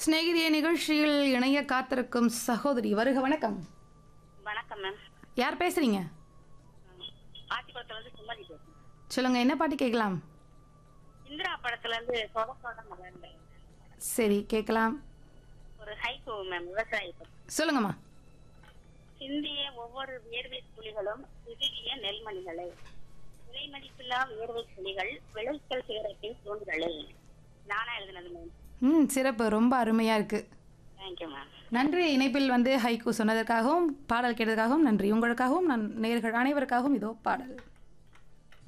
சிநேகிதிய நிகழ்ச்சியில் இணைய காத்திருக்கும் சகோதரி வருக வணக்கம் வணக்கம் மேம் யார் பேசுறீங்க ஆத்திக்குளத்துல இருந்து சுமதி பேசுறேன் சொல்லுங்க என்ன பாட்டு கேட்கலாம் இந்திரா படத்துல இருந்து சொட சொட மலர்ந்த சரி கேட்கலாம் ஒரு ஹைகோ மேம் விவசாயி பத்தி சொல்லுங்கம்மா சிந்திய ஒவ்வொரு வியர்வை துளிகளும் சிறுகிய நெல்மணிகளை விலைமதிப்பில்லா வியர்வை துளிகள் விளைச்சல் சிகரத்தின் தூண்களே நானா எழுதுனது மேம் ம் சிறப்பு ரொம்ப அருமையா இருக்கு தேங்க்யூ மேம் நன்றி இணைப்பில் வந்து ஹைக்கூ சொன்னதற்காகவும் பாடல் கேட்டதற்காகவும் நன்றி உங்களுக்காகவும் நான் நேர்கள் அனைவருக்காகவும் இதோ பாடல்